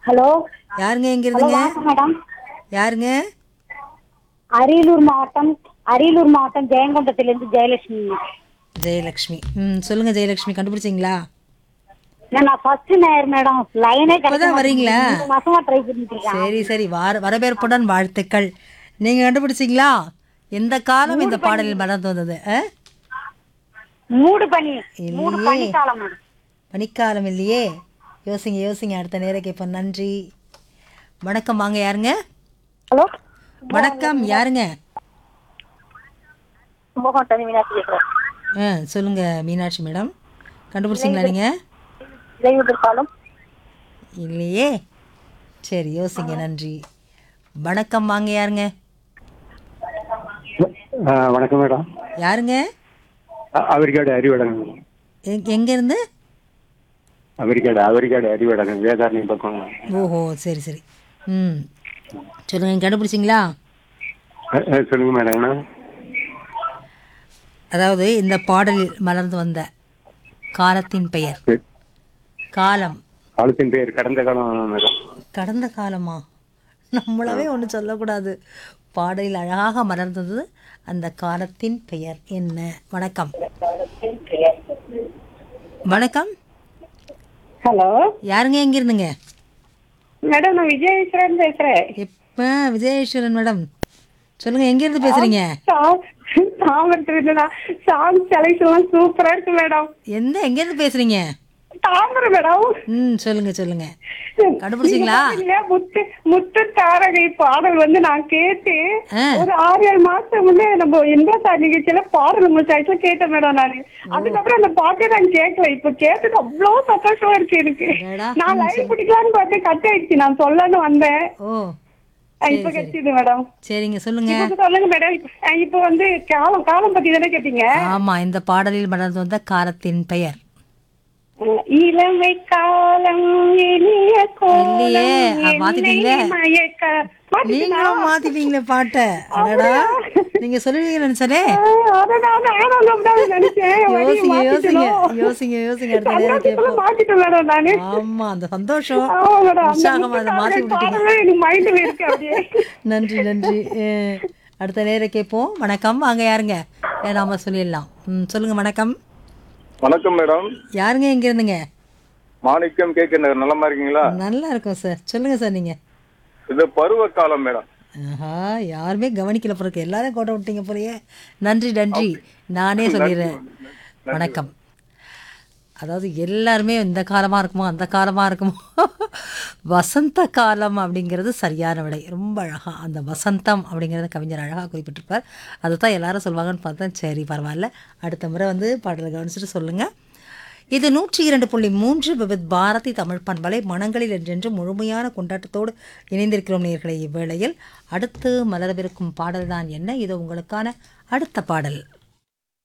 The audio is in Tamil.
ஹலோ யாருங்க எங்க ஹலோ இருந்துங்க வணக்கம் மேடம் யாருங்க அரியலூர் மாவட்டம் அரியலூர் மாவட்டம் ஜெயங்கொண்டத்திலிருந்து ஜெயலட்சுமி ஜெயலக்ஷ்மி ம் சொல்லுங்க ஜெயலக்ஷ்மி கண்டுபிடிச்சிங்களா நான் ஃபர்ஸ்ட் நேர் மேடம் லைனே இப்பதான் வரீங்களா? மூணு மாசமா ட்ரை பண்ணிட்டு இருக்கேன் சரி சரி வார வரவேற்புடன் வாழ்த்துக்கள் நீங்க கண்டுபிடிச்சிங்களா எந்த காலம் இந்த பாடலில் மலர்ந்து வந்தது ஆ? மூடு பனி மூடு இல்லையே. பனிக்காலம் மேடம் பனிக்காலம் இல்லையே யோசிங்க யோசிங்க அடுத்த நேரம் கேட்போம் நன்றி வணக்கம் வாங்க யாருங்க ஹலோ வணக்கம் யாருங்க கும்பகோட்டம் மீனாட்சி பேசுறேன் ஆ சொல்லுங்க மீனாட்சி மேடம் கண்டுபிடிச்சிங்களா நீங்க இளையுதிர் காலம் இல்லையே சரி யோசிங்க நன்றி வணக்கம் வாங்க யாருங்க ஆ, வணக்கம் மேடம் யாருங்க அ- அவரிக்காடு அறிவடகம் எ- எங்க இருந்து அவரிக்காடு அவரிக்காடு அறிவடகம் வேதாரணி பக்கம் ஓஹோ சரி சரி ம் சொல்லுங்க கண்டுபிடிச்சிங்களா அ, அ, சொல்லுங்க மேடம் என்ன அதாவது இந்த பாடலில் மலர்ந்து வந்த காலத்தின் பெயர் சரி. காலம் காலத்தின் பேர் கடந்த காலம் மேடம் கடந்த காலமா நம்மளவே ஒன்று சொல்லக்கூடாது பாடலில் அழகாக மலர்ந்தது அந்த காலத்தின் பெயர் என்ன வணக்கம் வணக்கம் ஹலோ யாருங்க எங்க இருந்துங்க மேடம் நான் விஜயேஸ்வரன் பேசுறேன் எப்ப விஜயேஸ்வரன் மேடம் சொல்லுங்க எங்க இருந்து பேசுறீங்க தாமரத்துல சாங் செலக்ஷன் சூப்பரா இருக்கு மேடம் எந்த எங்க இருந்து பேசுறீங்க தாமரம் மேடம் ம் சொல்லுங்க சொல்லுங்க கண்டுபிடிச்சிங்களா இல்ல, முத்து முத்து தாரகை பாடல் வந்து நான் கேட்டு ஆ. ஒரு ஆறு ஏழு மாசம் முன்னே நம்ம இன்பா நிகழ்ச்சியில பாடல் உங்க சைட்ல கேட்டேன் மேடம் நானு அதுக்கப்புறம் அந்த பாட்டை நான் கேட்கல இப்ப கேட்டது அவ்வளவு சந்தோஷமா இருக்கு எனக்கு அடடா. நான் லைவ் பிடிக்கலான்னு பார்த்து கட் ஆயிடுச்சு நான் சொல்லன்னு வந்தேன் ஓ அஹ் இப்ப கிடைச்சது மேடம் சரிங்க சொல்லுங்க இப்ப சொல்லுங்க மேடம் இப்ப- இப்ப வந்து காலம் காலம் பத்தி தானே கேட்டீங்க ஆமா இந்த பாடலில் மலர்ந்து வந்த காலத்தின் பெயர் இளமை காலம் இனிய கோலம் இல்லையே, அஹ் மாத்திட்டீங்களே. என்னை மயக்க மாத்திட்டீங்களா? நீங்களும் மாத்திட்டீங்க பாட்டை அடடா நீங்க சொல்லுவீங்க நினைச்சனே ஆஹ் அதான் நானும் அப்படிதான் நினைச்சேன். வழியை யோசிங்க யோசிங்க மாத்திட்டணும். யோசிங்க யோசிங்க அடுத்த நேரம் சந்தோஷத்துல கேட்போம் மாத்திட்டேன் மேடம் நானு. ஆமா அந்த சந்தோஷம் ஆமா மேடம், அந்த உற்சாகமா அதை மாத்தி முத்துக்காரர்கள் விட்டுட்டீங்க பாடலே எனக்கு மைண்ட்ல இருக்கு அப்படியே. நன்றி நன்றி அஹ், அடுத்த நேரம் கேட்போம் வணக்கம் வாங்க யாருங்க ஏ, நாம சொல்லிடலாம் ம் சொல்லுங்க வணக்கம் வணக்கம் மேடம் யாருங்க எங்க இருந்துங்க மாணிக்கம் கேட்க நகர் நலமா இருக்கீங்களா நல்லா இருக்கும் சார் சொல்லுங்க சார் நீங்க இது பருவ காலம் மேடம் ஆஹா யாருமே கவனிக்கல பிறகு எல்லாரும் கோட்டை விட்டீங்க போலயே நன்றி நன்றி நானே சொல்லிடுறேன் வணக்கம் அதாவது எல்லாருமே இந்த காலமாக இருக்குமோ அந்த காலமாக இருக்குமோ வசந்த காலம் அப்படிங்கிறது சரியான விடை ரொம்ப அழகாக அந்த வசந்தம் அப்படிங்கிறத கவிஞர் அழகாக குறிப்பிட்டிருப்பார் அதை தான் எல்லாரும் சொல்லுவாங்கன்னு பார்த்தா சரி பரவாயில்ல அடுத்த முறை வந்து பாடலை கவனிச்சுட்டு சொல்லுங்கள் இது நூற்றி இரண்டு புள்ளி மூன்று விவித் பாரதி தமிழ் பண்பலை மனங்களில் என்றென்று முழுமையான கொண்டாட்டத்தோடு இணைந்திருக்கிறோம் நேர்களை இவ்வேளையில் அடுத்து மலரவிருக்கும் பாடல் தான் என்ன இது உங்களுக்கான அடுத்த பாடல்